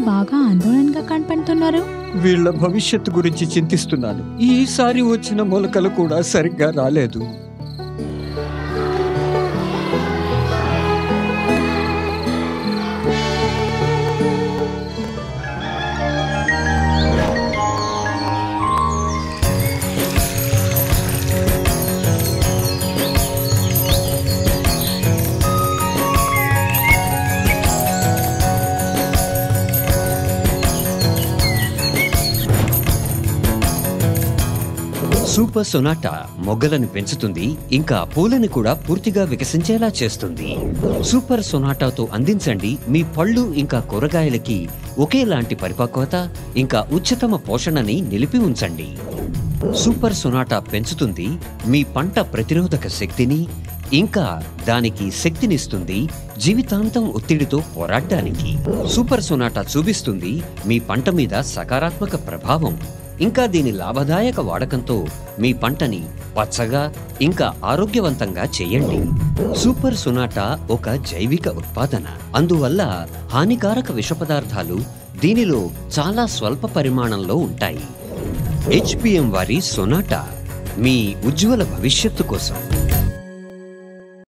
బాగా ఆందోళనగా కనపడుతున్నారు వీళ్ళ భవిష్యత్తు గురించి చింతిస్తున్నాను ఈసారి వచ్చిన మొలకలు కూడా సరిగ్గా రాలేదు సూపర్ సొనాటా మొగ్గలను పెంచుతుంది ఇంకా పూలని కూడా పూర్తిగా వికసించేలా చేస్తుంది సూపర్ సొనాటాతో అందించండి మీ పళ్ళు ఇంకా కూరగాయలకి ఒకేలాంటి పరిపక్వత ఇంకా ఉच्चతమ పోషణని నిలిపి ఉంచండి సూపర్ సొనాటా పెంచుతుంది మీ పంట ప్రతిరోధక శక్తిని ఇంకా దానికి శక్తినిస్తుంది జీవితాంతం ఒత్తిడితో పోరాడడానికి సూపర్ సొనాటా చూపిస్తుంది మీ పంట మీద సకారాత్మక ప్రభావం ఇంకా దీని లాభదాయక వాడకంతో మీ పంటని పచ్చగా ఇంకా ఆరోగ్యవంతంగా చేయండి సూపర్ సునాటా ఒక జైవిక ఉత్పాదన అందువల్ల హానికారక విష పదార్థాలు దీనిలో చాలా స్వల్ప పరిమాణంలో ఉంటాయి హెచ్పిఎం వారి సొనాటా మీ ఉజ్వల భవిష్యత్తు కోసం